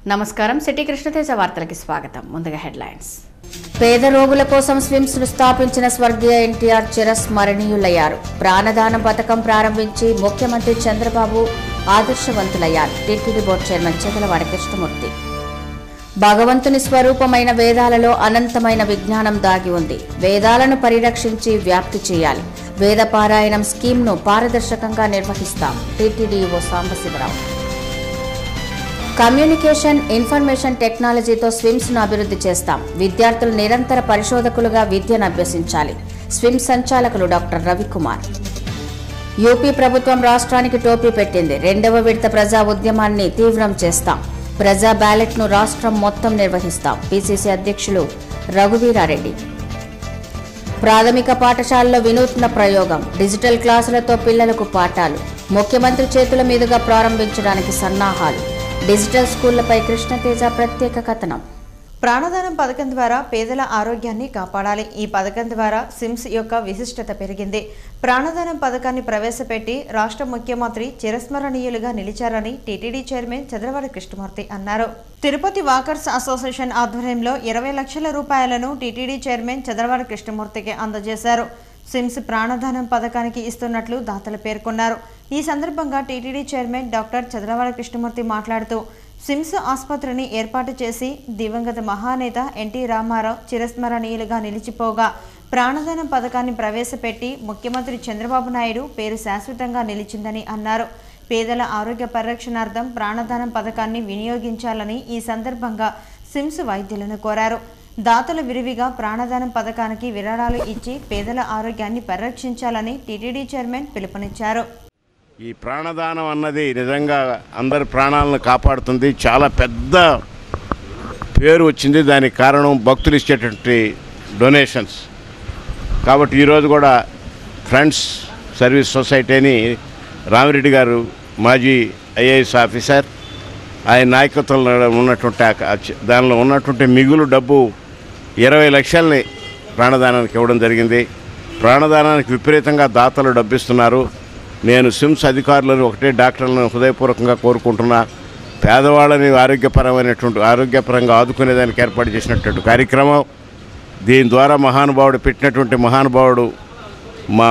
నమస్కారం సిటీ కృష్ణతేజ వార్తలకి స్వాగతం ముందుగా హెడ్లైన్స్ పేద రోగుల కోసం స్విమ్స్ ను స్థాపించిన స్వర్గీయ ఎన్టీఆర్ చిరస్మరణీయులయ్యారు ప్రాణదాన పథకం ప్రారంభించి ముఖ్యమంత్రి చంద్రబాబు ఆదర్శవంతులయ్యారు TTD board chairman Chedalavada Krishnamurthy భగవంతుని స్వరూపమైన వేదాలలో అనంతమైన విజ్ఞానం దాగి ఉంది వేదాలను పరిరక్షించి వ్యాప్తి చేయాలి వేద పారాయణం స్కీమ్ను పారదర్శకంగా నిర్వహిస్తాం టీటీడీఓ సాంబశివరావు కమ్యూనికేషన్ ఇన్ఫర్మేషన్ టెక్నాలజీతో స్విమ్స్ ను అభివృద్ధి చేస్తాం విద్యార్థులు నిరంతర పరిశోధకులుగా విద్యను అభ్యసించాలి స్విమ్ సంచాలకులు డాక్టర్ రవికుమార్ యూపీ ప్రభుత్వం రాష్ట్రానికి టోపీ పెట్టింది రెండవ విడత ప్రజా ఉద్యమాన్ని తీవ్రం చేస్తాం ప్రజా బ్యాలెట్ ను రాష్ట్రం మొత్తం నిర్వహిస్తాం పిసిసి అధ్యక్షులు రఘువీరారెడ్డి ప్రాథమిక పాఠశాలలో వినూత్న ప్రయోగం డిజిటల్ క్లాసులతో పిల్లలకు పాఠాలు ముఖ్యమంత్రి చేతుల మీదుగా ప్రారంభించడానికి సన్నాహాలు డిజిటల్ స్కూళ్లపై కృష్ణతేజ ప్రత్యేక కథనం ప్రాణదానం పథకం ద్వారా పేదల ఆరోగ్యాన్ని కాపాడాలి ఈ పథకం ద్వారా సిమ్స్ యొక్క విశిష్టత పెరిగింది ప్రాణదానం పథకాన్ని ప్రవేశపెట్టి రాష్ట్ర ముఖ్యమంత్రి చిరస్మరణీయులుగా నిలిచారని టీటీడీ చైర్మన్ చంద్రవాడి కృష్ణమూర్తి అన్నారు తిరుపతి వాకర్స్ అసోసియేషన్ ఆధ్వర్యంలో ఇరవై లక్షల రూపాయలను టీటీడీ చైర్మన్ చంద్రవాడి కృష్ణమూర్తికి అందజేశారు సిమ్స్ ప్రాణదానం పథకానికి ఇస్తున్నట్లు దాతలు పేర్కొన్నారు ఈ సందర్భంగా TTD chairman doctor Chandravada Krishnamurthy మాట్లాడుతూ సిమ్స్ ఆసుపత్రిని ఏర్పాటు చేసి దివంగత మహానేత ఎన్టీ రామారావు చిరస్మరణీయులుగా నిలిచిపోగా ప్రాణదానం పథకాన్ని ప్రవేశపెట్టి ముఖ్యమంత్రి చంద్రబాబు నాయుడు పేరు శాశ్వతంగా నిలిచిందని అన్నారు పేదల ఆరోగ్య పరిరక్షణార్థం ప్రాణదానం పథకాన్ని వినియోగించాలని ఈ సందర్భంగా సిమ్స్ వైద్యులను కోరారు దాతలు విరివిగా ప్రాణదానం పథకానికి విరాళాలు ఇచ్చి పేదల ఆరోగ్యాన్ని పరిరక్షించాలని టీటీడీ చైర్మన్ పిలుపునిచ్చారు ఈ ప్రాణదానం అన్నది నిజంగా అందరి ప్రాణాలను కాపాడుతుంది చాలా పెద్ద పేరు వచ్చింది దానికి కారణం భక్తులు ఇచ్చేటువంటి డొనేషన్స్ కాబట్టి ఈరోజు కూడా ఫ్రెండ్స్ సర్వీస్ సొసైటీని రామిరెడ్డి గారు మాజీ ఐఏఎస్ ఆఫీసర్ ఆయన నాయకత్వంలో ఉన్నటువంటి ఆ- ఆ చ- దానిలో ఉన్నటువంటి మిగులు డబ్బు ఇరవై లక్షల్ని ప్రాణదానానికి ఇవ్వడం జరిగింది ప్రాణదానానికి విపరీతంగా దాతలు డబ్బిస్తున్నారు నేను సిమ్స్ అధికారులను ఒకటే డాక్టర్లను హృదయపూర్వకంగా కోరుకుంటున్నా పేదవాళ్ళని ఆరోగ్యపరమైనటువంటి ఆరోగ్యపరంగా ఆదుకునేదానికి ఏర్పాటు చేసినటువంటి కార్యక్రమం దీని ద్వారా మహానుభావుడు పెట్టినటువంటి మహానుభావుడు మా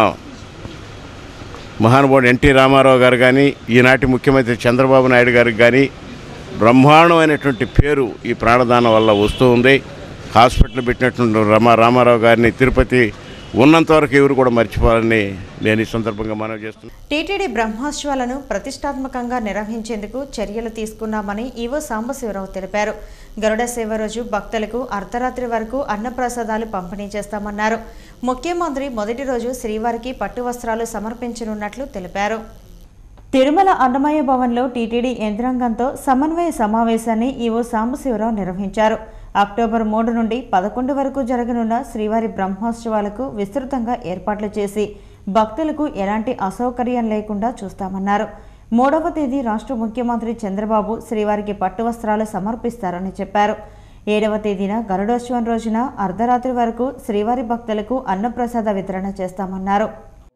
మహానుభావుడు ఎన్టీ రామారావు గారు కానీ ఈనాటి ముఖ్యమంత్రి చంద్రబాబు నాయుడు గారికి కానీ బ్రహ్మాండమైనటువంటి పేరు ఈ ప్రాణదానం వల్ల వస్తూ ఉంది హాస్పిటల్ పెట్టినటువంటి రమా రామారావు గారిని తిరుపతి ఉన్నంత వరకు ఎవరు కూడా మర్చిపోవాలని నేను ఈ సందర్భంగా మనవి చేస్తున్నాను టీటీడీ బ్రహ్మోత్సవాలను ప్రతిష్టాత్మకంగా నిర్వహించేందుకు చర్యలు తీసుకున్నామని ఈవో సాంబశివరావు తెలిపారు గరుడ సేవ రోజు భక్తులకు అర్ధరాత్రి వరకు అన్నప్రసాదాలు పంపిణీ చేస్తామన్నారు ముఖ్యమంత్రి మొదటి రోజు శ్రీవారికి పట్టు వస్త్రాలు సమర్పించనున్నట్లు తెలిపారు తిరుమల అన్నమయ్య భవన్లో టీటీడీ యంత్రాంగంతో సమన్వయ సమావేశాన్ని ఈవో సాంబశివరావు నిర్వహించారు అక్టోబర్ మూడు నుండి పదకొండు వరకు జరగనున్న శ్రీవారి బ్రహ్మోత్సవాలకు విస్తృతంగా ఏర్పాట్లు చేసి భక్తులకు ఎలాంటి అసౌకర్యం లేకుండా చూస్తామన్నారు మూడవ తేదీ రాష్ట్ర ముఖ్యమంత్రి చంద్రబాబు శ్రీవారికి పట్టు వస్త్రాలు సమర్పిస్తారని చెప్పారు ఏడవ తేదీన గరుడోత్సవం రోజున అర్ధరాత్రి వరకు శ్రీవారి భక్తులకు అన్నప్రసాద వితరణ చేస్తామన్నారు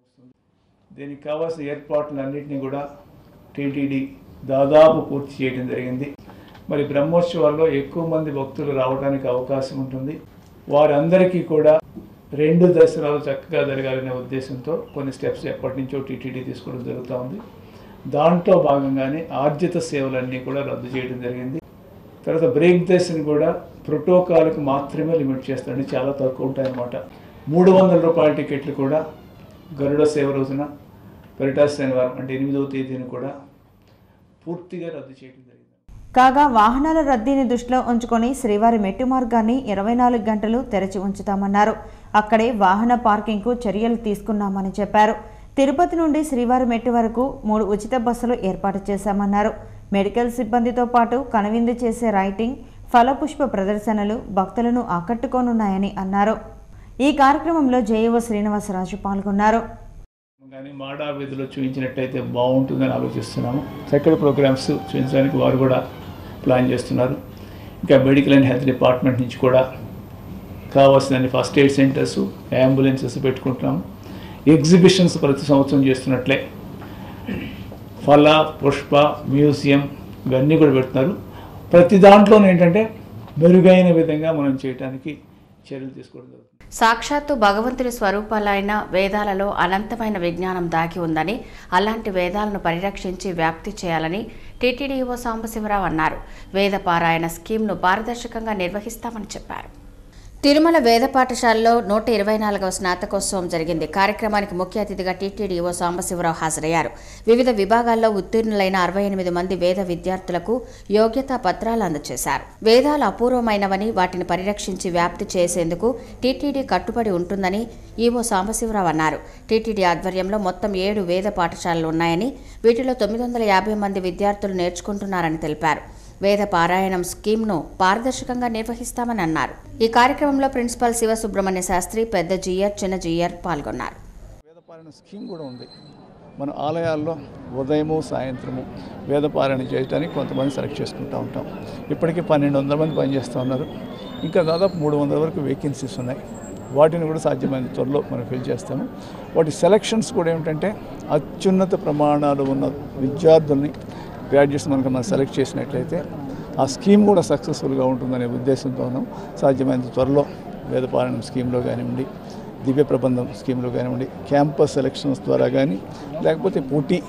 దీనికి కావాల్సిన ఏర్పాట్లన్నింటినీ కూడా టీటీడీ దాదాపు పూర్తి చేయడం జరిగింది మరి బ్రహ్మోత్సవాల్లో ఎక్కువ మంది భక్తులు రావడానికి అవకాశం ఉంటుంది వారందరికీ కూడా రెండు దర్శనాలు చక్కగా జరగాలనే ఉద్దేశంతో కొన్ని స్టెప్స్ ఎప్పటి నుంచో టీటీడీ తీసుకోవడం జరుగుతూ ఉంది దాంట్లో భాగంగానే ఆర్జిత సేవలన్నీ కూడా రద్దు చేయడం జరిగింది తర్వాత బ్రేక్ దర్శన్ కూడా ప్రోటోకాల్కి మాత్రమే లిమిట్ చేస్తారండి చాలా తక్కువ ఉంటాయన్నమాట మూడు వందల రూపాయల టికెట్లు కూడా గరుడ సేవ రోజున పెరిటా శనివారం అంటే ఎనిమిదవ తేదీన కూడా పూర్తిగా రద్దు చేయడం జరిగింది కాగా వాహనాల రద్దీని దృష్టిలో ఉంచుకొని శ్రీవారి మెట్టు మార్గాన్ని ఇరవై నాలుగు గంటలు తెరచి ఉంచుతామన్నారు అక్కడే వాహన పార్కింగ్కు చర్యలు తీసుకున్నామని చెప్పారు తిరుపతి నుండి శ్రీవారి మెట్టు వరకు మూడు ఉచిత బస్సులు ఏర్పాటు చేశామన్నారు మెడికల్ సిబ్బందితో పాటు కనువిందు చేసే రైటింగ్ ఫలపుష్ప ప్రదర్శనలు భక్తులను ఆకట్టుకోనున్నాయని అన్నారు ఈ కార్యక్రమంలో జేఈఓ శ్రీనివాసరాజు పాల్గొన్నారు కానీ మాడా వీధిలో చూపించినట్టయితే బాగుంటుందని ఆలోచిస్తున్నాము చక్కటి ప్రోగ్రామ్స్ చూపించడానికి వారు కూడా ప్లాన్ చేస్తున్నారు ఇంకా మెడికల్ అండ్ హెల్త్ డిపార్ట్మెంట్ నుంచి కూడా కావాల్సిన ఫస్ట్ ఎయిడ్ సెంటర్స్ అంబులెన్సెస్ పెట్టుకుంటున్నాము ఎగ్జిబిషన్స్ ప్రతి సంవత్సరం చేస్తున్నట్లే ఫల పుష్ప మ్యూజియం ఇవన్నీ కూడా పెడుతున్నారు ప్రతి దాంట్లోనూ ఏంటంటే మెరుగైన విధంగా మనం చేయడానికి చర్యలు తీసుకోవడం జరుగుతుంది సాక్షాత్తు భగవంతుని స్వరూపాలైన వేదాలలో అనంతమైన విజ్ఞానం దాగి ఉందని అలాంటి వేదాలను పరిరక్షించి వ్యాప్తి చేయాలని టీటీడీఓ సాంబశివరావు అన్నారు వేద పారాయణ స్కీమ్ను పారదర్శకంగా నిర్వహిస్తామని చెప్పారు తిరుమల వేద పాఠశాలలో నూట ఇరవై నాలుగవ స్నాతకోత్సవం జరిగింది కార్యక్రమానికి ముఖ్య అతిథిగా టీటీడీఓ సాంబశివరావు హాజరయ్యారు వివిధ విభాగాల్లో ఉత్తీర్ణులైన అరవై ఎనిమిది మంది వేద విద్యార్థులకు యోగ్యతా పత్రాలు అందజేశారు వేదాలు అపూర్వమైనవని వాటిని పరిరక్షించి వ్యాప్తి చేసేందుకు టీటీడీ కట్టుబడి ఉంటుందని ఈవో సాంబశివరావు అన్నారు టీటీడీ ఆధ్వర్యంలో మొత్తం ఏడు వేద పాఠశాలలు ఉన్నాయని వీటిలో తొమ్మిది వందల యాభై మంది విద్యార్థులు నేర్చుకుంటున్నారని తెలిపారు వేద పారాయణం స్కీమ్ను పారదర్శకంగా నిర్వహిస్తామని అన్నారు ఈ కార్యక్రమంలో ప్రిన్సిపాల్ శివసుబ్రహ్మణ్య శాస్త్రి పెద్ద జీయర్ చిన్న జీయర్ పాల్గొన్నారు వేదపారాయణ స్కీమ్ కూడా ఉంది మన ఆలయాల్లో ఉదయము సాయంత్రము వేదపారాయణ చేయడానికి కొంతమంది సెలెక్ట్ చేసుకుంటూ ఉంటాం ఇప్పటికీ పన్నెండు వందల మంది పనిచేస్తూ ఉన్నారు ఇంకా దాదాపు మూడు వందల వరకు వేకెన్సీస్ ఉన్నాయి వాటిని కూడా సాధ్యమైన త్వరలో మనం ఫిల్ చేస్తాము వాటి సెలక్షన్స్ కూడా ఏమిటంటే అత్యున్నత ప్రమాణాలు ఉన్న విద్యార్థుల్ని గ్రాడ్యుయేట్స్ మనకు మనం సెలెక్ట్ చేసినట్లయితే ఆ స్కీమ్ కూడా సక్సెస్ఫుల్గా ఉంటుందనే ఉద్దేశంతో ఉన్నాం సాధ్యమైనంత త్వరలో వేదపారాయణం స్కీమ్లో కానివ్వండి దివ్య ప్రబంధం స్కీమ్లో కానివ్వండి క్యాంపస్ సెలక్షన్స్ ద్వారా కానీ లేకపోతే పోటీ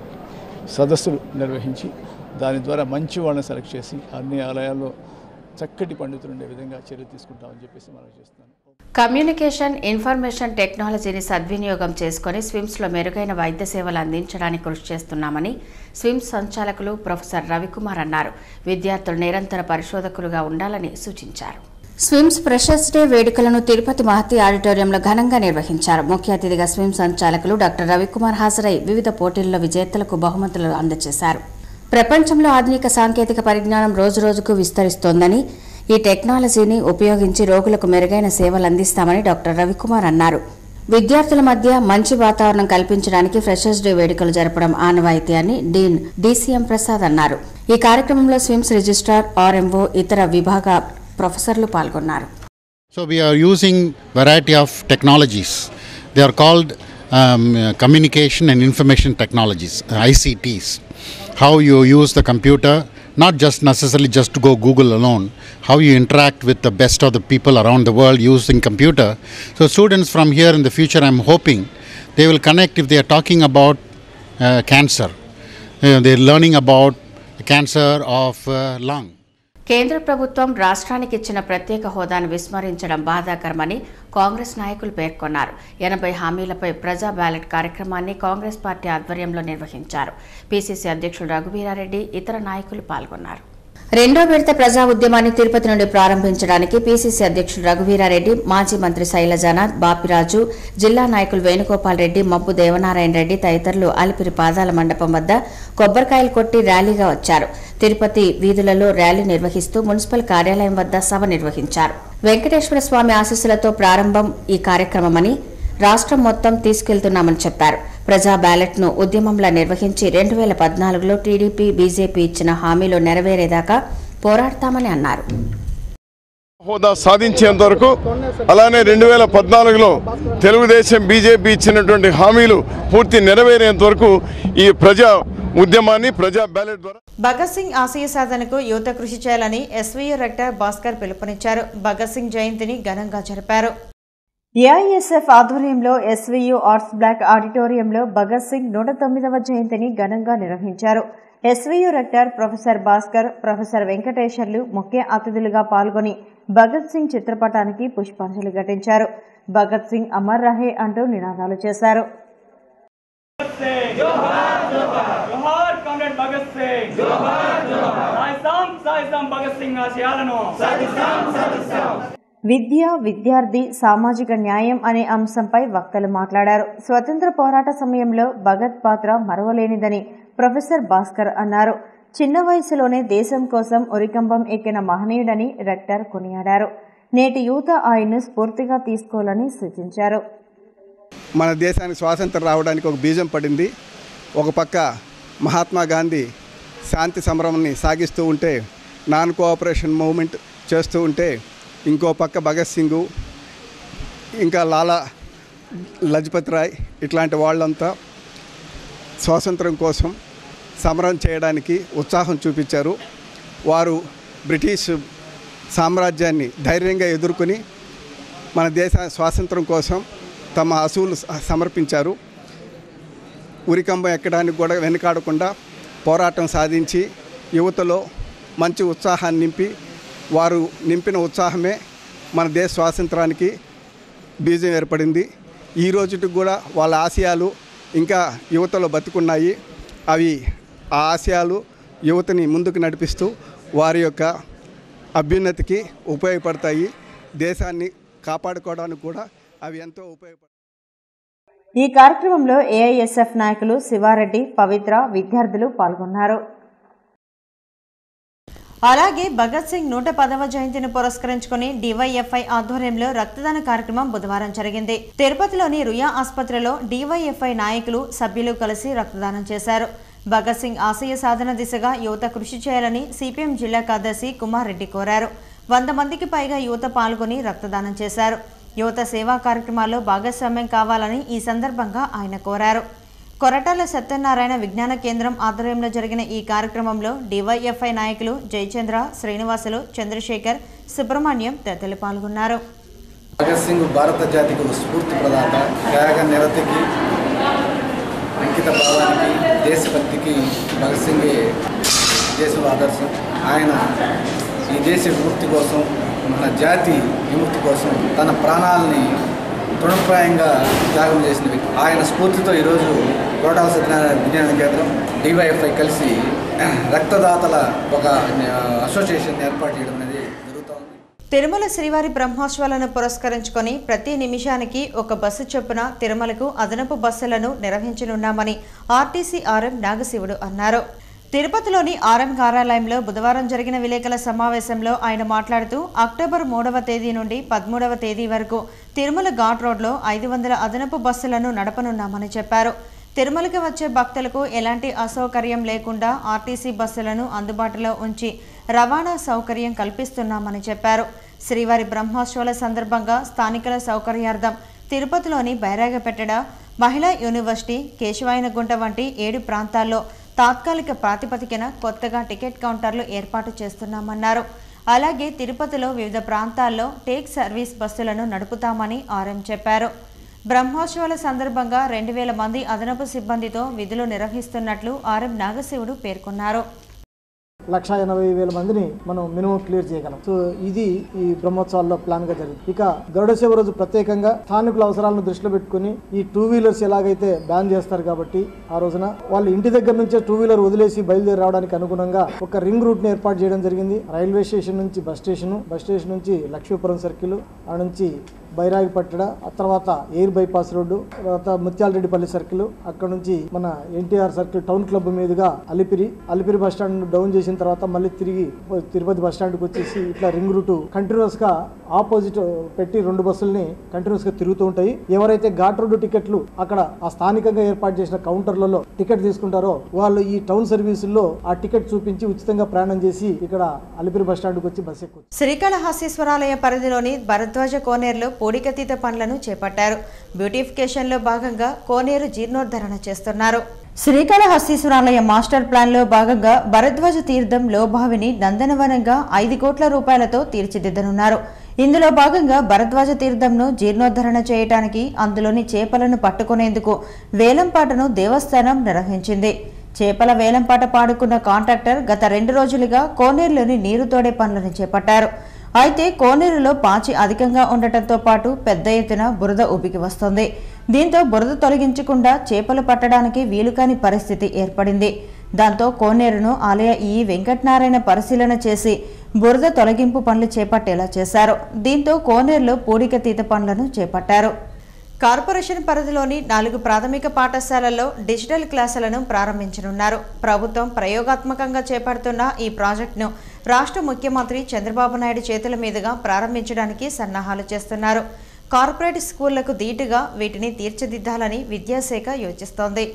సదస్సులు నిర్వహించి దాని ద్వారా మంచి వాళ్ళని సెలెక్ట్ చేసి అన్ని ఆలయాల్లో చక్కటి పండితులు ఉండే విధంగా చర్య తీసుకుంటామని చెప్పేసి మనం చేస్తున్నాను కమ్యూనికేషన్ ఇన్ఫర్మేషన్ టెక్నాలజీని సద్వినియోగం చేసుకుని స్విమ్స్లో మెరుగైన వైద్య సేవలు అందించడానికి కృషి చేస్తున్నామని స్విమ్స్ సంచాలకులు ప్రొఫెసర్ రవికుమార్ అన్నారు విద్యార్థులు నిరంతర పరిశోధకులుగా ఉండాలని సూచించారు స్విమ్స్ ఫ్రెషర్స్ డే వేడుకలను తిరుపతి మహతి ఆడిటోరియంలో ఘనంగా నిర్వహించారు ముఖ్య అతిథిగా స్విమ్ సంచాలకులు డాక్టర్ రవికుమార్ హాజరై వివిధ పోటీల్లో విజేతలకు బహుమతులు అందజేశారు ప్రపంచంలో ఆధునిక సాంకేతిక పరిజ్ఞానం రోజురోజుకు విస్తరిస్తోందని ఈ టెక్నాలజీని ఉపయోగించి రోగులకు మెరుగైన సేవలు అందిస్తామని డాక్టర్ రవికుమార్ అన్నారు విద్యార్థుల మధ్య మంచి వాతావరణం కల్పించడానికి ఫ్రెషర్స్ డే వేడుకలు జరపడం ఆనవాయితీ అని డీన్ డీసీఎం ప్రసాద్ అన్నారు ఈ కార్యక్రమంలో స్విమ్స్ రిజిస్ట్రార్ ఆర్ఎంఓ ఇతర విభాగ ప్రొఫెసర్లు పాల్గొన్నారు So we are using variety of technologies. They are called um, communication and information technologies, ICTs. How you use the computer, not just necessarily just to go Google alone. How you interact with the best of the people around the world using computer. So students from here in the future, I'm hoping they will connect if they are talking about uh, cancer. Uh, they're learning about cancer of uh, lung. కేంద్ర ప్రభుత్వం రాష్ట్రానికి ఇచ్చిన ప్రత్యేక హోదాను విస్మరించడం బాధాకరమని కాంగ్రెస్ నాయకులు పేర్కొన్నారు ఎనభై హామీలపై ప్రజా బ్యాలెట్ కార్యక్రమాన్ని కాంగ్రెస్ పార్టీ ఆధ్వర్యంలో నిర్వహించారు పీసీసీ అధ్యక్షుడు రఘువీరారెడ్డి ఇతర నాయకులు పాల్గొన్నారు రెండో విడత ప్రజా ఉద్యమాన్ని తిరుపతి నుండి ప్రారంభించడానికి పీసీసీ అధ్యక్షుడు రఘువీరారెడ్డి మాజీ మంత్రి శైలజానాథ్ బాపిరాజు జిల్లా నాయకులు వేణుగోపాల్ రెడ్డి మబ్బు దేవనారాయణ రెడ్డి తదితరులు అలిపిరి పాదాల మండపం వద్ద కొబ్బరికాయలు కొట్టి ర్యాలీగా వచ్చారు తిరుపతి వీధులలో ర్యాలీ నిర్వహిస్తూ మున్సిపల్ కార్యాలయం వద్ద సభ నిర్వహించారు వెంకటేశ్వర స్వామి ఆశీస్సులతో ప్రారంభం ఈ కార్యక్రమమని రాష్ట్రం మొత్తం తీసుకెళ్తున్నామని చెప్పారు ప్రజా బ్యాలెట్ను ఉద్యమంలా నిర్వహించి రెండు వేల పద్నాలుగులో టీడీపీ బీజేపీ ఇచ్చిన హామీలు నెరవేరేదాకా పోరాడతామని అన్నారు హోదా సాధించేంత వరకు అలానే రెండు వేల పద్నాలుగులో తెలుగుదేశం బీజేపీ ఇచ్చినటువంటి హామీలు పూర్తి నెరవేరేంత వరకు ఈ ప్రజా ఉద్యమాన్ని ప్రజా బ్యాలెట్ ద్వారా భగత్ సింగ్ ఆశయ సాధనకు యువత కృషి చేయాలని ఎస్వీయు రెక్టర్ భాస్కర్ పిలుపునిచ్చారు భగత్ సింగ్ జయంతిని ఘనంగా జరిపారు ఏఐఎస్ఎఫ్ ఆధ్వర్యంలో ఎస్వీయు ఆర్ట్స్ బ్లాక్ ఆడిటోరియంలో భగత్ సింగ్ నూట తొమ్మిదవ జయంతిని ఘనంగా నిర్వహించారు SVU rector professor Bhaskar professor Venkateswarlu ముఖ్య అతిథులుగా పాల్గొని భగత్ సింగ్ చిత్రపటానికి పుష్పాంజలి ఘటించారు భగత్ సింగ్ అమర్ రహే అంటూ నినాదాలు చేశారు జోహార్ కామ్రేడ్ భగత్ సింగ్ జోహార్ సాయిసాం సాయిసాం భగత్ సింగ్ ఆశయాలను విద్య విద్యార్థి సామాజిక న్యాయం అనే అంశంపై వక్తలు మాట్లాడారు స్వతంత్ర పోరాట సమయంలో భగత్ పాత్ర మరవలేనిదని ప్రొఫెసర్ భాస్కర్ అన్నారు చిన్న వయసులోనే దేశం కోసం ఉరికంబం ఎక్కిన మహనీయుడని రెక్టర్ కొనియాడారు నేటి యువత ఆయన్ను స్ఫూర్తిగా తీసుకోవాలని సూచించారు మన దేశానికి స్వాతంత్రం రావడానికి ఒక బీజం పడింది ఒక పక్క మహాత్మా గాంధీ శాంతి సమరాన్ని సాగిస్తూ ఉంటే నాన్ కోఆపరేషన్ మూవ్మెంట్ చేస్తూ ఉంటే ఇంకో పక్క భగత్ సింగు ఇంకా లాలా లజపత్ రాయ్ ఇట్లాంటి వాళ్ళంతా స్వాతంత్రం కోసం సమరం చేయడానికి ఉత్సాహం చూపించారు వారు బ్రిటిష్ సామ్రాజ్యాన్ని ధైర్యంగా ఎదుర్కొని మన దేశ స్వాతంత్రం కోసం తమ అసువులు స- సమర్పించారు ఉరికంబం ఎక్కడానికి కూడా వెనుకాడకుండా పోరాటం సాధించి యువతలో మంచి ఉత్సాహాన్ని నింపి వారు నింపిన ఉత్సాహమే మన దేశ స్వాతంత్రానికి బీజం ఏర్పడింది ఈ రోజుకి కూడా వాళ్ళ ఆశయాలు ఇంకా యువతలో బతుకున్నాయి అవి ఆ ఆశయాలు యువతని ముందుకు నడిపిస్తూ వారి యొక్క అభ్యున్నతికి ఉపయోగపడతాయి దేశాన్ని కాపాడుకోవడానికి కూడా అవి ఎంతో ఉపయోగపడతాయి ఈ కార్యక్రమంలో ఏఐఎస్ఎఫ్ నాయకులు శివారెడ్డి పవిత్ర విద్యార్థులు పాల్గొన్నారు అలాగే భగత్ సింగ్ నూట పదవ జయంతిని పురస్కరించుకుని డివైఎఫ్ఐ ఆధ్వర్యంలో రక్తదాన కార్యక్రమం బుధవారం జరిగింది తిరుపతిలోని రుయా ఆసుపత్రిలో డివైఎఫ్ఐ నాయకులు సభ్యులు కలిసి రక్తదానం చేశారు భగత్ సింగ్ ఆశయ సాధన దిశగా యువత కృషి చేయాలని సిపిఎం జిల్లా కార్యదర్శి కుమార్ రెడ్డి కోరారు వంద మందికి పైగా యువత పాల్గొని రక్తదానం చేశారు యువత సేవా కార్యక్రమాల్లో భాగస్వామ్యం కావాలని ఈ సందర్భంగా ఆయన కోరారు కొరటాల సత్యనారాయణ విజ్ఞాన కేంద్రం ఆధ్వర్యంలో జరిగిన ఈ కార్యక్రమంలో డివైఎఫ్ఐ నాయకులు జయచంద్ర శ్రీనివాసులు చంద్రశేఖర్ సుబ్రహ్మణ్యం తదితరులు పాల్గొన్నారు భగత్ సింగ్ భారత జాతికి ఒక స్ఫూర్తి ప్రదాత త్యాగ నిరతికి అంకిత భావానికి దేశభక్తికి భగత్ సింగ్ దేశంలో ఆదర్శం ఆయన ఈ దేశ విముక్తి కోసం మన జాతి విముక్తి కోసం తన ప్రాణాలని తృణప్రాయంగా త్యాగం చేసిన వ్యక్తి ఆయన స్ఫూర్తితో ఈరోజు కోటాల సత్యనారాయణ విజ్ఞాన కేంద్రం డివైఎఫ్ఐ కలిసి రక్తదాతల ఒక అసోసియేషన్ ఏర్పాటు చేయడం అనేది జరుగుతోంది తిరుమల శ్రీవారి బ్రహ్మోత్సవాలను పురస్కరించుకొని ప్రతి నిమిషానికి ఒక బస్సు చొప్పున తిరుమలకు అదనపు బస్సులను నిర్వహించనున్నామని ఆర్టీసీ ఆర్ఎం నాగశివుడు అన్నారు తిరుపతిలోని ఆర్ఎం కార్యాలయంలో బుధవారం జరిగిన విలేకరుల సమావేశంలో ఆయన మాట్లాడుతూ అక్టోబర్ మూడవ తేదీ నుండి పదమూడవ తేదీ వరకు తిరుమల ఘాట్ రోడ్లో ఐదు వందల అదనపు బస్సులను నడపనున్నామని చెప్పారు తిరుమలకి వచ్చే భక్తులకు ఎలాంటి అసౌకర్యం లేకుండా ఆర్టీసీ బస్సులను అందుబాటులో ఉంచి రవాణా సౌకర్యం కల్పిస్తున్నామని చెప్పారు శ్రీవారి బ్రహ్మోత్సవాల సందర్భంగా స్థానికుల సౌకర్యార్థం తిరుపతిలోని బైరాగపెట్టడ మహిళా యూనివర్సిటీ కేశవాయనగుంట వంటి ఏడు ప్రాంతాల్లో తాత్కాలిక ప్రాతిపదికన కొత్తగా టికెట్ కౌంటర్లు ఏర్పాటు చేస్తున్నామన్నారు అలాగే తిరుపతిలో వివిధ ప్రాంతాల్లో టేక్ సర్వీస్ బస్సులను నడుపుతామని ఆర్ఎం చెప్పారు బ్రహ్మోత్సవాల సందర్భంగా రెండు వేల మంది అదనపు సిబ్బందితో విధులు నిర్వహిస్తున్నట్లు ఆర్ఎం నాగశివుడు పేర్కొన్నారు లక్ష ఎనభై వేల మందిని మనం మినిమం క్లియర్ చేయగలం సో ఇది ఈ బ్రహ్మోత్సవాల్లో ప్లాన్ గా జరిగింది ఇక గరుడ సేవ రోజు ప్రత్యేకంగా స్థానికుల అవసరాలను దృష్టిలో పెట్టుకుని ఈ టూ వీలర్స్ ఎలాగైతే బ్యాన్ చేస్తారు కాబట్టి ఆ రోజున వాళ్ళు ఇంటి దగ్గర నుంచే టూ వీలర్ వదిలేసి బయలుదేరి రావడానికి అనుగుణంగా ఒక రింగ్ రూట్ ని ఏర్పాటు చేయడం జరిగింది రైల్వే స్టేషన్ నుంచి బస్ స్టేషన్ బస్ స్టేషన్ నుంచి లక్ష్మీపురం సర్కిల్ ఆ నుంచి బైరాగి పట్టడ ఆ తర్వాత ఎయిర్ బైపాస్ రోడ్డు తర్వాత ముత్యాలరెడ్డిపల్లి సర్కిల్ అక్కడ నుంచి మన ఎన్టీఆర్ సర్కిల్ టౌన్ క్లబ్ మీదుగా Alipiri Alipiri bus stand down చేసిన తర్వాత మళ్ళీ తిరిగి తిరుపతి బస్ స్టాండ్కి వచ్చేసి ఇట్లా రింగ్ రూట్ కంటిన్యూస్ గా ఆపోజిట్ పెట్టి రెండు బస్సుల్ని కంటిన్యూస్ గా తిరుగుతూ ఉంటాయి ఎవరైతే ఘాట్ రోడ్డు టికెట్లు అక్కడ ఆ స్థానికంగా ఏర్పాటు చేసిన కౌంటర్లలో టికెట్ తీసుకుంటారో వాళ్ళు ఈ టౌన్ సర్వీసుల్లో ఆ టికెట్ చూపించి ఉచితంగా ప్రయాణం చేసి ఇక్కడ అలిపిరి బస్ స్టాండ్కి వచ్చి బస్ ఎక్కువ శ్రీకాళహస్తీశ్వరాలయ పరిధిలోని భరద్వాజ కోనేరులో పూడికతీత పనులను చేపట్టారు బ్యూటిఫికేషన్లో భాగంగా కోనేరు జీర్ణోద్ధరణ చేస్తున్నారు శ్రీకాళహస్తీశ్వరాలయ మాస్టర్ ప్లాన్లో భాగంగా భరద్వాజ తీర్థం లోబావిని నందనవనంగా ఐదు కోట్ల రూపాయలతో తీర్చిదిద్దనున్నారు ఇందులో భాగంగా భరద్వాజ తీర్థంను జీర్ణోద్ధరణ చేయడానికి అందులోని చేపలను పట్టుకునేందుకు వేలంపాటను దేవస్థానం నిర్వహించింది చేపల వేలంపాట పాడుకున్న కాంట్రాక్టర్ గత రెండు రోజులుగా కోనేరులోని నీరు తోడే పనులను చేపట్టారు అయితే కోనేరులో పాచి అధికంగా ఉండటంతో పాటు పెద్ద ఎత్తున బురద ఉబికి వస్తుంది దీంతో బురద తొలగించకుండా చేపలు పట్టడానికి వీలుకాని పరిస్థితి ఏర్పడింది దాంతో కోనేరును ఆలయ ఈ వెంకటనారాయణ పరిశీలన చేసి బురద తొలగింపు పనులు చేపట్టేలా చేశారు దీంతో కోనేరులో పూడికతీత పనులను చేపట్టారు కార్పొరేషన్ పరిధిలోని నాలుగు ప్రాథమిక పాఠశాలల్లో డిజిటల్ క్లాసులను ప్రారంభించనున్నారు ప్రభుత్వం ప్రయోగాత్మకంగా చేపడుతున్న ఈ ప్రాజెక్టును రాష్ట్ర ముఖ్యమంత్రి చంద్రబాబు నాయుడు చేతుల మీదుగా ప్రారంభించడానికి సన్నాహాలు చేస్తున్నారు కార్పొరేట్ స్కూళ్లకు ధీటుగా వీటిని తీర్చిదిద్దాలని విద్యాశాఖ యోచిస్తోంది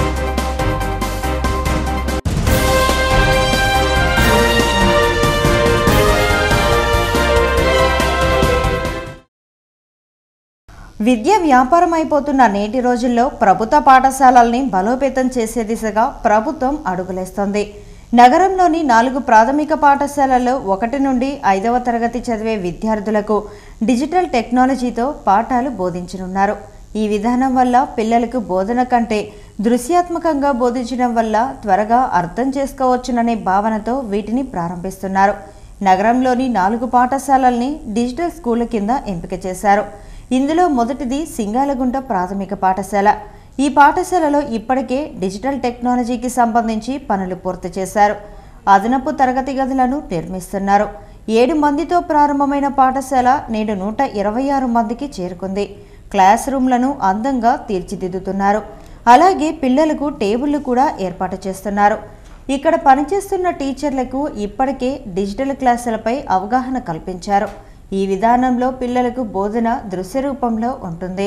విద్య వ్యాపారం అయిపోతున్న నేటి రోజుల్లో ప్రభుత్వ పాఠశాలల్ని బలోపేతం చేసే దిశగా ప్రభుత్వం అడుగులేస్తోంది నగరంలోని నాలుగు ప్రాథమిక పాఠశాలల్లో ఒకటి నుండి ఐదవ తరగతి చదివే విద్యార్థులకు డిజిటల్ టెక్నాలజీతో పాఠాలు బోధించనున్నారు ఈ విధానం వల్ల పిల్లలకు బోధన కంటే దృశ్యాత్మకంగా బోధించడం వల్ల త్వరగా అర్థం చేసుకోవచ్చుననే భావనతో వీటిని ప్రారంభిస్తున్నారు నగరంలోని నాలుగు పాఠశాలల్ని డిజిటల్ స్కూళ్ల కింద ఎంపిక చేశారు ఇందులో మొదటిది సింగాలగుంట ప్రాథమిక పాఠశాల ఈ పాఠశాలలో ఇప్పటికే డిజిటల్ టెక్నాలజీకి సంబంధించి పనులు పూర్తి చేశారు అదనపు తరగతి గదులను నిర్మిస్తున్నారు ఏడు మందితో ప్రారంభమైన పాఠశాల నేడు నూట ఇరవై ఆరు మందికి చేరుకుంది క్లాస్ రూమ్లను అందంగా తీర్చిదిద్దుతున్నారు అలాగే పిల్లలకు టేబుళ్లు కూడా ఏర్పాటు చేస్తున్నారు ఇక్కడ పనిచేస్తున్న టీచర్లకు ఇప్పటికే డిజిటల్ క్లాసులపై అవగాహన కల్పించారు ఈ విధానంలో పిల్లలకు బోధన దృశ్య రూపంలో ఉంటుంది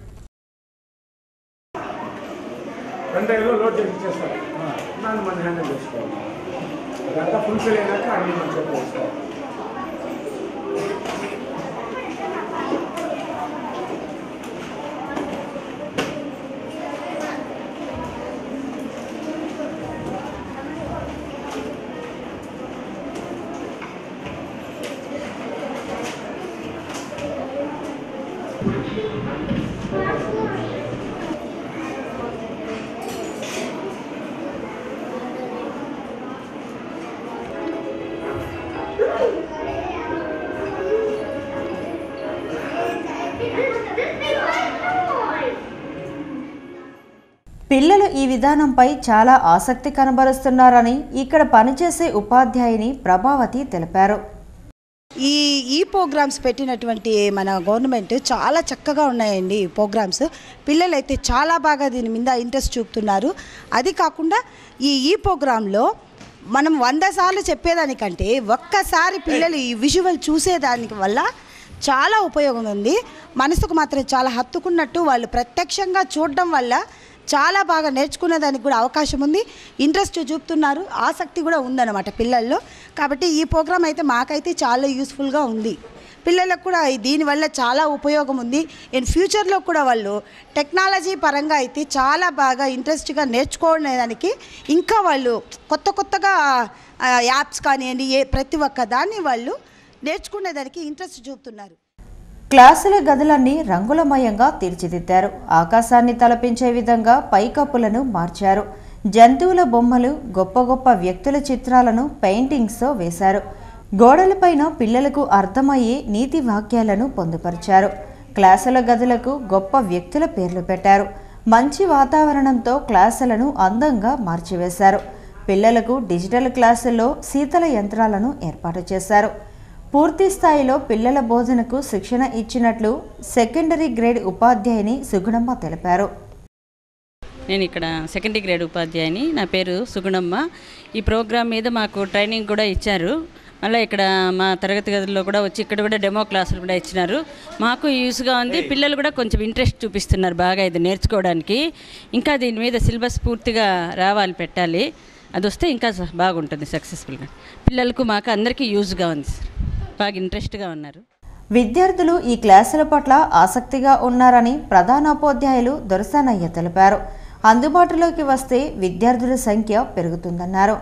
గంటలో లోడ్ చేసి ఇచ్చేస్తారు దాన్ని మనం హ్యాండిల్ చేసుకోవాలి అదంతా ఫుల్ఫిల్ అయినాక అన్ని మంచిగా పోస్తారు పిల్లలు ఈ విధానంపై చాలా ఆసక్తి కనబరుస్తున్నారని ఇక్కడ పనిచేసే ఉపాధ్యాయుని ప్రభావతి తెలిపారు ఈ ఈ ప్రోగ్రామ్స్ పెట్టినటువంటి మన గవర్నమెంట్ చాలా చక్కగా ఉన్నాయండి ఈ ప్రోగ్రామ్స్ పిల్లలైతే చాలా బాగా దీని మీద ఇంట్రెస్ట్ చూపుతున్నారు అది కాకుండా ఈ ఈ ప్రోగ్రాంలో మనం వంద సార్లు చెప్పేదానికంటే ఒక్కసారి పిల్లలు ఈ విజువల్ చూసేదానికి వల్ల చాలా ఉపయోగం ఉంది మనసుకు మాత్రం చాలా హత్తుకున్నట్టు వాళ్ళు ప్రత్యక్షంగా చూడడం వల్ల చాలా బాగా నేర్చుకునే దానికి కూడా అవకాశం ఉంది ఇంట్రెస్ట్ చూపుతున్నారు ఆసక్తి కూడా ఉందన్నమాట పిల్లల్లో కాబట్టి ఈ ప్రోగ్రామ్ అయితే మాకైతే చాలా యూస్ఫుల్గా ఉంది పిల్లలకు కూడా ఈ- దీనివల్ల చాలా ఉపయోగం ఉంది ఇన్ ఫ్యూచర్లో కూడా వాళ్ళు టెక్నాలజీ పరంగా అయితే చాలా బాగా ఇంట్రెస్ట్గా నేర్చుకోవడానికి ఇంకా వాళ్ళు కొత్త కొత్తగా ఆ, యాప్స్ కానివ్వండి ఏ ప్రతి ఒక్క దాన్ని వాళ్ళు నేర్చుకునేదానికి ఇంట్రెస్ట్ చూపుతున్నారు క్లాసుల గదులన్నీ రంగులమయంగా తీర్చిదిద్దారు ఆకాశాన్ని తలపించే విధంగా పైకప్పులను మార్చారు జంతువుల బొమ్మలు గొప్ప గొప్ప వ్యక్తుల చిత్రాలను పెయింటింగ్స్తో వేశారు గోడలపైన పిల్లలకు అర్థమయ్యే నీతి వాక్యాలను పొందుపరిచారు క్లాసుల గదులకు గొప్ప వ్యక్తుల పేర్లు పెట్టారు మంచి వాతావరణంతో క్లాసులను అందంగా మార్చివేశారు పిల్లలకు డిజిటల్ క్లాసుల్లో శీతల యంత్రాలను ఏర్పాటు చేశారు పూర్తి స్థాయిలో పిల్లల బోధనకు శిక్షణ ఇచ్చినట్లు సెకండరీ గ్రేడ్ ఉపాధ్యాయుని సుగుణమ్మ తెలిపారు నేను ఇక్కడ సెకండరీ గ్రేడ్ ఉపాధ్యాయుని నా పేరు సుగుణమ్మ ఈ ప్రోగ్రామ్ మీద మాకు ట్రైనింగ్ కూడా ఇచ్చారు మళ్ళీ ఇక్కడ మా తరగతి గదుల్లో కూడా వచ్చి ఇక్కడ కూడా డెమో క్లాసులు కూడా ఇచ్చినారు మాకు యూస్గా ఉంది పిల్లలు కూడా కొంచెం ఇంట్రెస్ట్ చూపిస్తున్నారు బాగా ఇది నేర్చుకోవడానికి ఇంకా దీని మీద సిలబస్ పూర్తిగా రావాలి పెట్టాలి అది వస్తే ఇంకా స- బాగుంటుంది సక్సెస్ఫుల్గా పిల్లలకు మాకు అందరికీ యూజ్గా ఉంది సార్ బాగా ఇంట్రెస్ట్గా ఉన్నారు విద్యార్థులు ఈ క్లాసుల పట్ల ఆసక్తిగా ఉన్నారని ప్రధానోపాధ్యాయులు దొరసానయ్య తెలిపారు అందుబాటులోకి వస్తే విద్యార్థుల సంఖ్య పెరుగుతుందన్నారు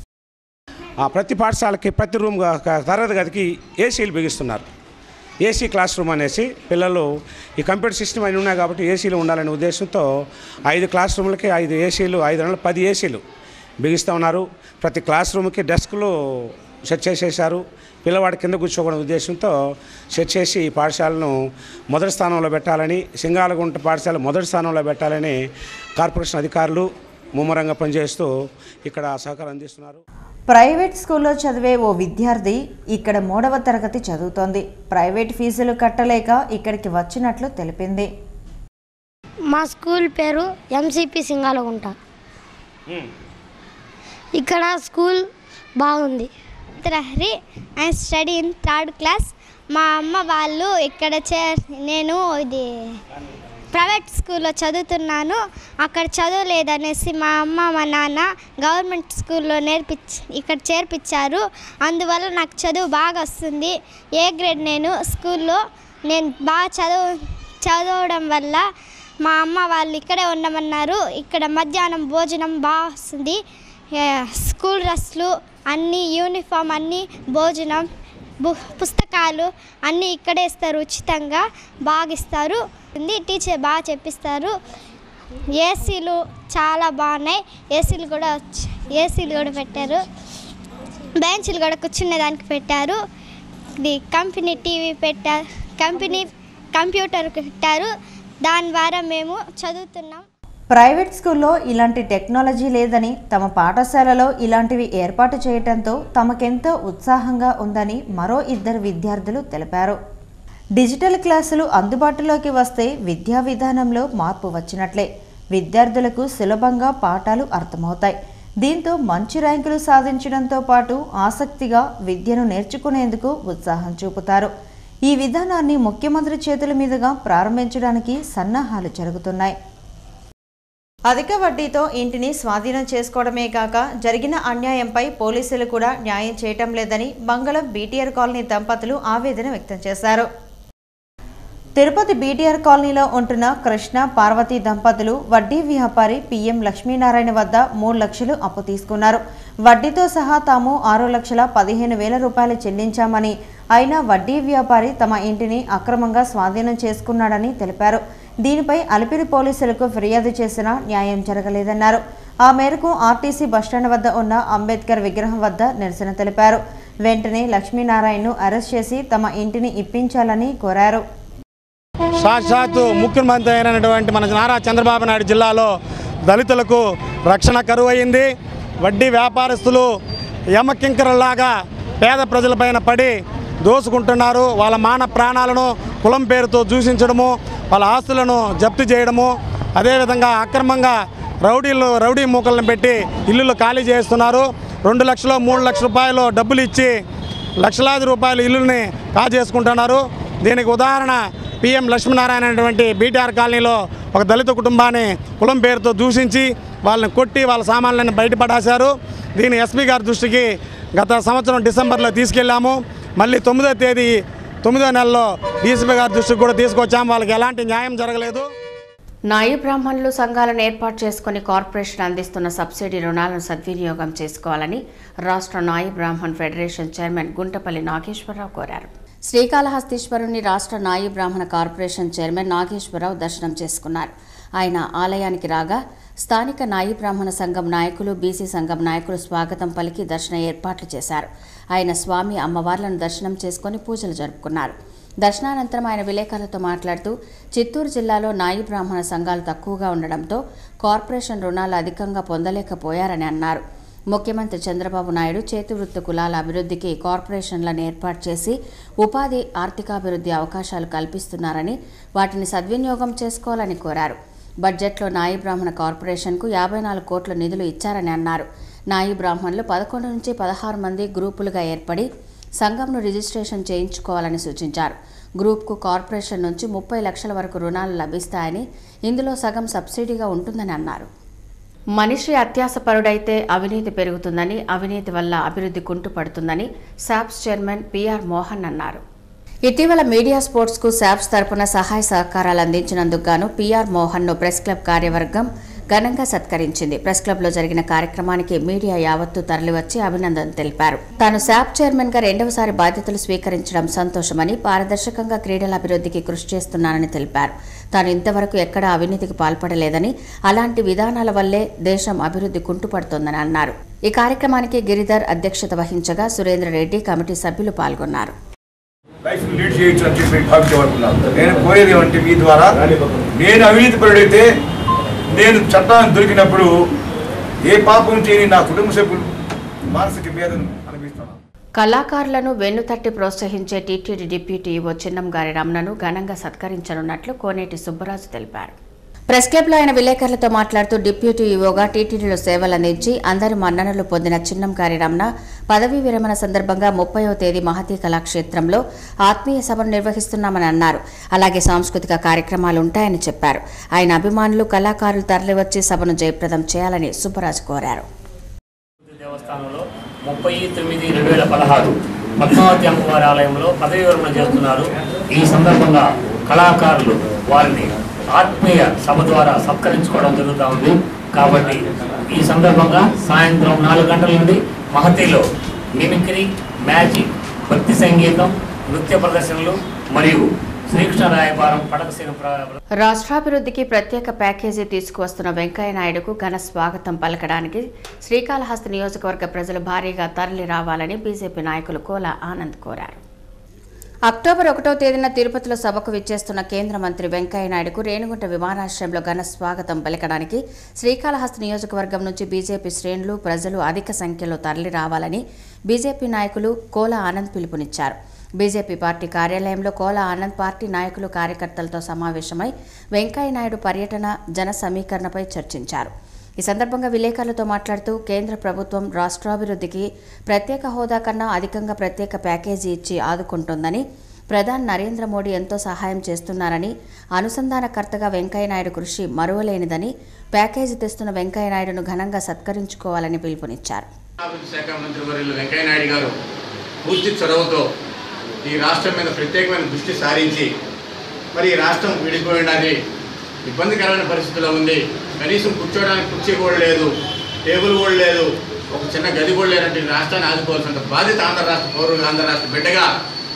ఆ ప్రతి పాఠశాలకి ప్రతి రూమ్ గా- క- తరగతి గదికి ఏసీలు బిగిస్తున్నారు ఏసీ క్లాస్ రూమ్ అనేసి పిల్లలు ఈ కంప్యూటర్ సిస్టమ్ అన్నీ ఉన్నాయి కాబట్టి ఏసీలు ఉండాలనే ఉద్దేశంతో ఐదు క్లాస్ రూమ్లకి ఐదు ఏసీలు ఐదు నెలలు పది ఏసీలు బిగిస్తూ ఉన్నారు ప్రతి క్లాస్ రూమ్కి డెస్క్లు సెట్ చేసేసారు పిల్లవాడి కింద కూర్చోకూడని ఉద్దేశంతో సెట్ చేసి ఈ పాఠశాలను మొదటి స్థానంలో పెట్టాలని సింగాలగుంట పాఠశాల మొదటి స్థానంలో పెట్టాలని కార్పొరేషన్ అధికారులు ముమ్మరంగా పనిచేస్తూ ఇక్కడ సహకారం అందిస్తున్నారు ప్రైవేట్ స్కూల్లో చదివే ఓ విద్యార్థి ఇక్కడ మూడవ తరగతి చదువుతోంది ప్రైవేట్ ఫీజులు కట్టలేక ఇక్కడికి వచ్చినట్లు తెలిపింది మా స్కూల్ పేరు ఎంసిపి సింగాలగుంట ఇక్కడ స్కూల్ బాగుంది Hari I study in third class మా అమ్మ వాళ్ళు ఇక్కడ చే నేను ఇది ప్రైవేట్ స్కూల్లో చదువుతున్నాను అక్కడ చదవలేదనేసి మా అమ్మ మా నాన్న గవర్నమెంట్ స్కూల్లో నేర్పించి ఇక్కడ చేర్పించారు అందువల్ల నాకు చదువు బాగా వస్తుంది ఏ గ్రేడ్ నేను స్కూల్లో నేను బాగా చదువు చదవడం వల్ల మా అమ్మ వాళ్ళు ఇక్కడే ఉండమన్నారు ఇక్కడ మధ్యాహ్నం భోజనం బాగా వస్తుంది ఏ, స్కూల్ డ్రెస్లు అన్నీ యూనిఫామ్ అన్నీ భోజనం బు- పుస్తకాలు అన్నీ ఇక్కడే ఇస్తారు ఉచితంగా బాగా ఇస్తారు ఉంది. టీచర్ బాగా చెప్పిస్తారు ఏసీలు చాలా బాగున్నాయి ఏసీలు కూడా వచ్చి- ఏసీలు కూడా పెట్టారు బెంచ్లు కూడా కూర్చునే దానికి పెట్టారు ఇది కంపెనీ టీవీ పెట్టారు కంపెనీ కంప్యూటర్ పెట్టారు దాని ద్వారా మేము చదువుతున్నాం ప్రైవేట్ స్కూల్లో ఇలాంటి టెక్నాలజీ లేదని తమ పాఠశాలలో ఇలాంటివి ఏర్పాటు చేయడంతో తమకెంతో ఉత్సాహంగా ఉందని మరో ఇద్దరు విద్యార్థులు తెలిపారు డిజిటల్ క్లాసులు అందుబాటులోకి వస్తే విద్యా విధానంలో మార్పు వచ్చినట్లే విద్యార్థులకు సులభంగా పాఠాలు అర్థమవుతాయి దీంతో మంచి ర్యాంకులు సాధించడంతో పాటు ఆసక్తిగా విద్యను నేర్చుకునేందుకు ఉత్సాహం చూపుతారు ఈ విధానాన్ని ముఖ్యమంత్రి చేతుల మీదుగా ప్రారంభించడానికి సన్నాహాలు జరుగుతున్నాయి అధిక వడ్డీతో ఇంటిని స్వాధీనం చేసుకోవడమే కాక జరిగిన అన్యాయంపై పోలీసులు కూడా న్యాయం చేయటం లేదని మంగళం బీటీఆర్ కాలనీ దంపతులు ఆవేదన వ్యక్తం చేశారు తిరుపతి బీటీఆర్ కాలనీలో ఉంటున్న కృష్ణ పార్వతి దంపతులు వడ్డీ వ్యాపారి పిఎం లక్ష్మీనారాయణ వద్ద మూడు లక్షలు అప్పు తీసుకున్నారు వడ్డీతో సహా తాము ఆరు లక్షల పదిహేను వేల రూపాయలు చెల్లించామని అయినా వడ్డీ వ్యాపారి తమ ఇంటిని అక్రమంగా స్వాధీనం చేసుకున్నాడని తెలిపారు దీనిపై అలిపిరి పోలీసులకు ఫిర్యాదు చేసినా న్యాయం జరగలేదన్నారు ఆ మేరకు ఆర్టీసీ బస్టాండ్ వద్ద ఉన్న అంబేద్కర్ విగ్రహం వద్ద నిరసన తెలిపారు వెంటనే లక్ష్మీనారాయణను అరెస్ట్ చేసి తమ ఇంటిని ఇప్పించాలని కోరారు సాక్షాత్తు ముఖ్యమంత్రి అయినటువంటి మన నారా చంద్రబాబు నాయుడు జిల్లాలో దళితులకు రక్షణ కరువు అయింది వడ్డీ వ్యాపారస్తులు యమకింకరలాగా పేద ప్రజలపైన పడి దోసుకుంటున్నారు వాళ్ళ మాన ప్రాణాలను కులం పేరుతో దూషించడము వాళ్ళ ఆస్తులను జప్తు చేయడము అదేవిధంగా అక్రమంగా రౌడీలు రౌడీ మూకలను పెట్టి ఇల్లులు ఖాళీ చేస్తున్నారు రెండు లక్షలు మూడు లక్షల రూపాయలు డబ్బులు ఇచ్చి లక్షలాది రూపాయలు ఇల్లుల్ని కాజేసుకుంటున్నారు దీనికి ఉదాహరణ పిఎం లక్ష్మీనారాయణ అనేటువంటి బీటీఆర్ కాలనీలో ఒక దళిత కుటుంబాన్ని కులం పేరుతో దూషించి వాళ్ళని కొట్టి వాళ్ళ సామాన్లను బయటపడేశారు దీన్ని ఎస్పీ గారి దృష్టికి గత సంవత్సరం డిసెంబర్లో తీసుకెళ్ళాము మళ్ళీ తొమ్మిదో తేదీ తొమ్మిదో నెలలో డీసీపీ గారి దృష్టికి కూడా తీసుకొచ్చాము వాళ్ళకి ఎలాంటి న్యాయం జరగలేదు నాయి బ్రాహ్మణులు సంఘాలను ఏర్పాటు చేసుకుని కార్పొరేషన్ అందిస్తున్న సబ్సిడీ రుణాలను సద్వినియోగం చేసుకోవాలని రాష్ట్ర నాయి బ్రాహ్మణ్ ఫెడరేషన్ చైర్మన్ గుంటపల్లి నాగేశ్వరరావు కోరారు శ్రీకాళహస్తీశ్వరుని రాష్ట్ర నాయి బ్రాహ్మణ కార్పొరేషన్ చైర్మన్ నాగేశ్వరరావు దర్శనం చేసుకున్నారు ఆయన ఆలయానికి రాగా స్థానిక నాయి బ్రాహ్మణ సంఘం నాయకులు బీసీ సంఘం నాయకులు స్వాగతం పలికి దర్శన ఏర్పాట్లు చేశారు ఆయన స్వామి అమ్మవార్లను దర్శనం చేసుకుని పూజలు జరుపుకున్నారు దర్శనానంతరం ఆయన విలేకరులతో మాట్లాడుతూ చిత్తూరు జిల్లాలో నాయి బ్రాహ్మణ సంఘాలు తక్కువగా ఉండడంతో కార్పొరేషన్ రుణాలు అధికంగా పొందలేకపోయారని అన్నారు ముఖ్యమంత్రి చంద్రబాబు నాయుడు చేతివృత్తి కులాల అభివృద్ధికి కార్పొరేషన్లను ఏర్పాటు చేసి ఉపాధి ఆర్థికాభివృద్ధి అవకాశాలు కల్పిస్తున్నారని వాటిని సద్వినియోగం చేసుకోవాలని కోరారు బడ్జెట్లో నాయి బ్రాహ్మణ కార్పొరేషన్కు యాభై నాలుగు కోట్ల నిధులు ఇచ్చారని అన్నారు నాయి బ్రాహ్మణులు పదకొండు నుంచి పదహారు మంది గ్రూపులుగా ఏర్పడి సంఘంను రిజిస్ట్రేషన్ చేయించుకోవాలని సూచించారు గ్రూప్కు కార్పొరేషన్ నుంచి ముప్పై లక్షల వరకు రుణాలు లభిస్తాయని ఇందులో సగం సబ్సిడీగా ఉంటుందని అన్నారు మనిషి అత్యాసపరుడైతే అవినీతి పెరుగుతుందని అవినీతి వల్ల అభివృద్ధి కుంటుపడుతుందని సాప్స్ చైర్మన్ పిఆర్ మోహన్ అన్నారు ఇటీవల మీడియా స్పోర్ట్స్కు శాప్స్ తరపున సహాయ సహకారాలు అందించినందుకు గాను పీఆర్ మోహన్ను ప్రెస్ క్లబ్ కార్యవర్గం ఘనంగా సత్కరించింది ప్రెస్ క్లబ్లో జరిగిన కార్యక్రమానికి మీడియా యావత్తు తరలివచ్చి అభినందన తెలిపారు తాను శాప్ చైర్మన్ గా రెండవసారి బాధ్యతలు స్వీకరించడం సంతోషమని పారదర్శకంగా క్రీడల అభివృద్ధికి కృషి చేస్తున్నానని తెలిపారు తాను ఇంతవరకు ఎక్కడా అవినీతికి పాల్పడలేదని అలాంటి విధానాల వల్లే దేశం అభివృద్ధి కుంటుపడుతోందని అన్నారు ఈ కార్యక్రమానికి గిరిధర్ అధ్యక్షత వహించగా సురేంద్ర రెడ్డి కమిటీ సభ్యులు పాల్గొన్నారు లైఫ్ లీడ్ చేయొచ్చు అని చెప్పి భావించబడుతున్నాను నేను కోరేది ఏమంటే మీ ద్వారా నేను అవినీతి పరుడైతే నేను చట్టాన్ని దొరికినప్పుడు ఏ పాపం చేయని నా కుటుంబ సభ్యులు మానసిక వేదన అనిపిస్తున్నాను కళాకారులను వెన్నుతట్టి ప్రోత్సహించే టీటీడీ డిప్యూటీ ఈవో చిన్నం గారి రమణను ఘనంగా సత్కరించనున్నట్లు కోనేటి సుబ్బరాజు తెలిపారు ప్రెస్ క్లబ్లో ఆయన విలేకరులతో మాట్లాడుతూ డిప్యూటీ ఈవోగా టీటీడీలో సేవలు అందించి అందరి మన్ననలు పొందిన చిన్నం గారి రమణ పదవీ విరమణ సందర్భంగా ముప్పైవ తేదీ మహతీ కళాక్షేత్రంలో ఆత్మీయ సభను నిర్వహిస్తున్నామని అన్నారు అలాగే సాంస్కృతిక కార్యక్రమాలు ఉంటాయని చెప్పారు ఆయన అభిమానులు కళాకారులు తరలివచ్చి సభను జయప్రదం చేయాలని సుబ్బరాజు కోరారు దేవస్థానంలో ముప్పై తొమ్మిది రెండు వేల పదహారు పద్మావతి అమ్మవారి ఆలయంలో పదవి విరమణ చేస్తున్నారు ఈ సందర్భంగా కళాకారులు వారిని ఆత్మీయ సభ ద్వారా సత్కరించుకోవడం జరుగుతూ ఉంది కాబట్టి ఈ సందర్భంగా సాయంత్రం నాలుగు గంటల నుండి మహతిలో మిమిక్రీ మ్యాజిక్ భక్తి సంగీతం నృత్య ప్రదర్శనలు మరియు శ్రీకృష్ణ రాయబారం పడకసీన ప్ర- రాష్ట్రాభివృద్ధికి ప్రత్యేక ప్యాకేజీ తీసుకువస్తున్న వెంకయ్యనాయుడుకు ఘన స్వాగతం పలకడానికి శ్రీకాళహస్తి నియోజకవర్గ ప్రజలు భారీగా తరలి రావాలని బీజేపీ నాయకులు కోల ఆనంద్ కోరారు అక్టోబర్ ఒకటో తేదీన తిరుపతిలో సభకు విచ్చేస్తున్న కేంద్ర మంత్రి వెంకయ్యనాయుడుకు రేణుగుంట విమానాశ్రయంలో ఘన స్వాగతం పలకడానికి శ్రీకాళహస్తి నియోజకవర్గం నుంచి బీజేపీ శ్రేణులు ప్రజలు అధిక సంఖ్యలో తరలి రావాలని బీజేపీ నాయకులు కోల ఆనంద్ పిలుపునిచ్చారు బీజేపీ పార్టీ కార్యాలయంలో కోల ఆనంద్ పార్టీ నాయకులు కార్యకర్తలతో సమావేశమై వెంకయ్యనాయుడు పర్యటన జన సమీకరణపై చర్చించారు ఈ సందర్భంగా విలేకరులతో మాట్లాడుతూ కేంద్ర ప్రభుత్వం రాష్ట్రాభివృద్ధికి ప్రత్యేక హోదా కన్నా అధికంగా ప్రత్యేక ప్యాకేజీ ఇచ్చి ఆదుకుంటోందని ప్రధాని నరేంద్ర మోడీ ఎంతో సహాయం చేస్తున్నారని అనుసంధానకర్తగా వెంకయ్యనాయుడు కృషి మరువలేనిదని ప్యాకేజీ తెస్తున్న వెంకయ్యనాయుడును ఘనంగా సత్కరించుకోవాలని పిలుపునిచ్చారు అభివృద్ధి శాఖ మంత్రి వర్యులు వెంకయ్యనాయుడు గారు పూర్తి చొరవతో ఈ రాష్ట్రం మీద ప్రత్యేకమైన దృష్టి సారించి మరి ఈ రాష్ట్రం విడిపోయినది ఇబ్బందికరమైన పరిస్థితిలో ఉంది కనీసం కూర్చోవడానికి కుర్చీ కూడా లేదు టేబుల్ కూడా లేదు ఒక చిన్న గది కూడా లేనట్టు ఈ రాష్ట్రాన్ని ఆదుకోవాల్సిన బాధ్యత ఆంధ్ర రాష్ట్ర పౌరులు ఆంధ్ర రాష్ట్ర బిడ్డగా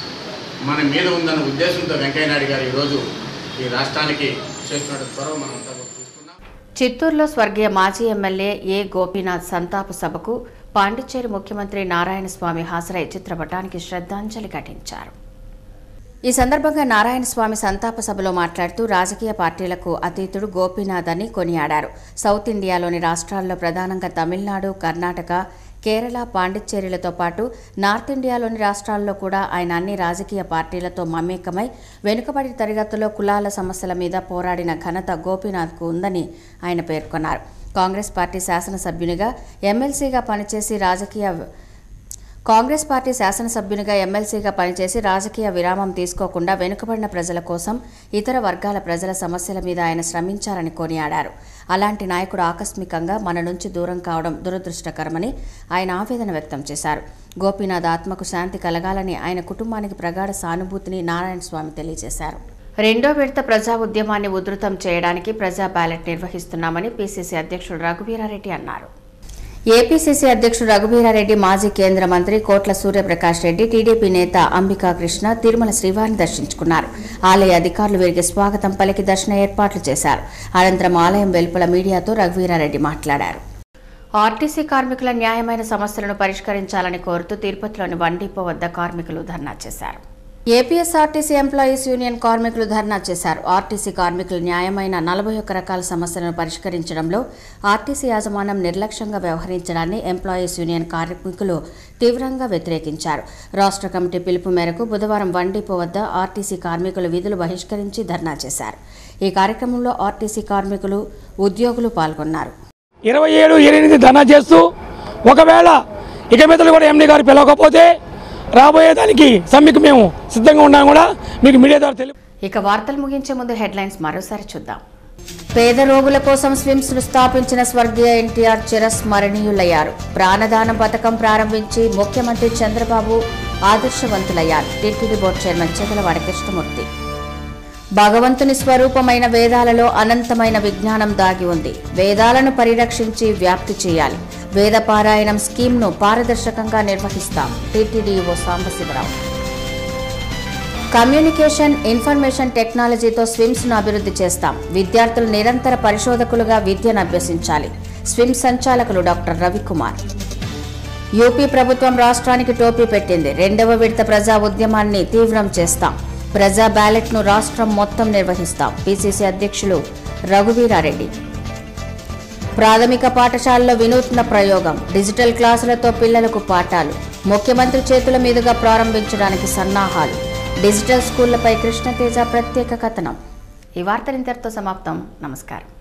మన మీద ఉందన్న ఉద్దేశంతో వెంకయ్యనాయుడు గారు ఈరోజు ఈ రాష్ట్రానికి చేస్తున్న చొరవ మనంతా కూడా చూస్తున్నాం చిత్తూరులో స్వర్గీయ మాజీ ఎమ్మెల్యే ఏ గోపీనాథ్ సంతాప సభకు పాండిచ్చేరి ముఖ్యమంత్రి నారాయణస్వామి హాజరై చిత్రపటానికి శ్రద్ధాంజలి ఘటించారు ఈ సందర్భంగా నారాయణస్వామి సంతాప సభలో మాట్లాడుతూ రాజకీయ పార్టీలకు అతీతుడు గోపీనాథ్ అని కొనియాడారు సౌత్ ఇండియాలోని రాష్ట్రాల్లో ప్రధానంగా తమిళనాడు కర్ణాటక కేరళ పాండిచ్చేరిలతో పాటు నార్త్ ఇండియాలోని రాష్ట్రాల్లో కూడా ఆయన అన్ని రాజకీయ పార్టీలతో మమేకమై వెనుకబడి తరగతుల్లో కులాల సమస్యల మీద పోరాడిన ఘనత గోపీనాథ్కు ఉందని ఆయన పేర్కొన్నారు కాంగ్రెస్ పార్టీ శాసనసభ్యునిగా ఎమ్మెల్సీగా పనిచేసి రాజకీయ కాంగ్రెస్ పార్టీ శాసనసభ్యునిగా ఎమ్మెల్సీగా పనిచేసి రాజకీయ విరామం తీసుకోకుండా వెనుకబడిన ప్రజల కోసం ఇతర వర్గాల ప్రజల సమస్యల మీద ఆయన శ్రమించారని కొనియాడారు అలాంటి నాయకుడు ఆకస్మికంగా మన నుంచి దూరం కావడం దురదృష్టకరమని ఆయన ఆవేదన వ్యక్తం చేశారు గోపీనాథ్ ఆత్మకు శాంతి కలగాలని ఆయన కుటుంబానికి ప్రగాఢ సానుభూతిని నారాయణ స్వామి తెలియజేశారు రెండో విడత ప్రజా ఉద్యమాన్ని ఉధృతం చేయడానికి ప్రజా బ్యాలెట్ నిర్వహిస్తున్నామని పీసీసీ అధ్యక్షుడు రఘువీరారెడ్డి అన్నారు ఏపీసీసీ అధ్యక్షుడు రఘువీరారెడ్డి మాజీ కేంద్ర మంత్రి కోట్ల సూర్యప్రకాష్ రెడ్డి టీడీపీ నేత అంబికా కృష్ణ తిరుమల శ్రీవారిని దర్శించుకున్నారు ఆలయ అధికారులు వీరికి స్వాగతం పలికి దర్శన ఏర్పాట్లు చేశారు అనంతరం ఆలయం వెలుపల మీడియాతో రఘువీరారెడ్డి మాట్లాడారు ఆర్టీసీ కార్మికుల న్యాయమైన సమస్యలను పరిష్కరించాలని కోరుతూ తిరుపతిలోని వన్ డిపో వద్ద కార్మికులు ధర్నా చేశారు ఏపీఎస్ఆర్టీసీ ఎంప్లాయీస్ యూనియన్ కార్మికులు ధర్నా చేశారు ఆర్టీసీ కార్మికులు న్యాయమైన నలభై ఒక్క రకాల సమస్యలను పరిష్కరించడంలో ఆర్టీసీ యాజమాన్యం నిర్లక్ష్యంగా వ్యవహరించడాన్ని ఎంప్లాయీస్ యూనియన్ కార్మికులు తీవ్రంగా వ్యతిరేకించారు రాష్ట్ర కమిటీ పిలుపు మేరకు బుధవారం వన్ డిపో వద్ద ఆర్టీసీ కార్మికులు విధులు బహిష్కరించి ధర్నా చేశారు ఈ కార్యక్రమంలో ఆర్టీసీ కార్మికులు ఉద్యోగులు పాల్గొన్నారు ఇరవై ఏడు ఎనిమిది ధర్నా చేస్తూ ఒకవేళ ఇక మీదలు కూడా ఎండి గారు పిలవకపోతే రాబోయేదానికి సమ్మెకు మేము సిద్ధంగా ఉన్నాం కూడా మీకు మీడియా ద్వారా తెలియ ఇక వార్తలు ముగించే ముందు హెడ్లైన్స్ మరోసారి చూద్దాం పేద రోగుల కోసం స్విమ్స్ ను స్థాపించిన స్వర్గీయ ఎన్టీఆర్ చిరస్మరణీయులయ్యారు ప్రాణదానం పథకం ప్రారంభించి ముఖ్యమంత్రి చంద్రబాబు ఆదర్శవంతులయ్యారు TTD board chairman Chegalavada Krishnamurthy భగవంతుని స్వరూపమైన వేదాలలో అనంతమైన విజ్ఞానం దాగి ఉంది వేదాలను పరిరక్షించి వ్యాప్తి చేయాలి వేద పారాయణం స్కీమ్ను పారదర్శకంగా నిర్వహిస్తాం టీటీడీఓ సాంబశివరావు కమ్యూనికేషన్ ఇన్ఫర్మేషన్ టెక్నాలజీతో స్విమ్స్ను అభివృద్ధి చేస్తాం విద్యార్థులు నిరంతర పరిశోధకులుగా విద్యను అభ్యసించాలి స్విమ్ సంచాలకులు డాక్టర్ రవికుమార్ యూపీ ప్రభుత్వం రాష్ట్రానికి టోపీ పెట్టింది రెండవ విడత ప్రజా ఉద్యమాన్ని తీవ్రం చేస్తాం ప్రజా బ్యాలెట్ను రాష్ట్రం మొత్తం నిర్వహిస్తాం పీసీసీ అధ్యక్షులు రఘువీరారెడ్డి ప్రాథమిక పాఠశాలలో వినూత్న ప్రయోగం డిజిటల్ క్లాసులతో పిల్లలకు పాఠాలు ముఖ్యమంత్రి చేతుల మీదుగా ప్రారంభించడానికి సన్నాహాలు డిజిటల్ స్కూళ్లపై కృష్ణతేజ ప్రత్యేక కథనం ఈ వార్తలు ఇంతటితో సమాప్తం నమస్కారం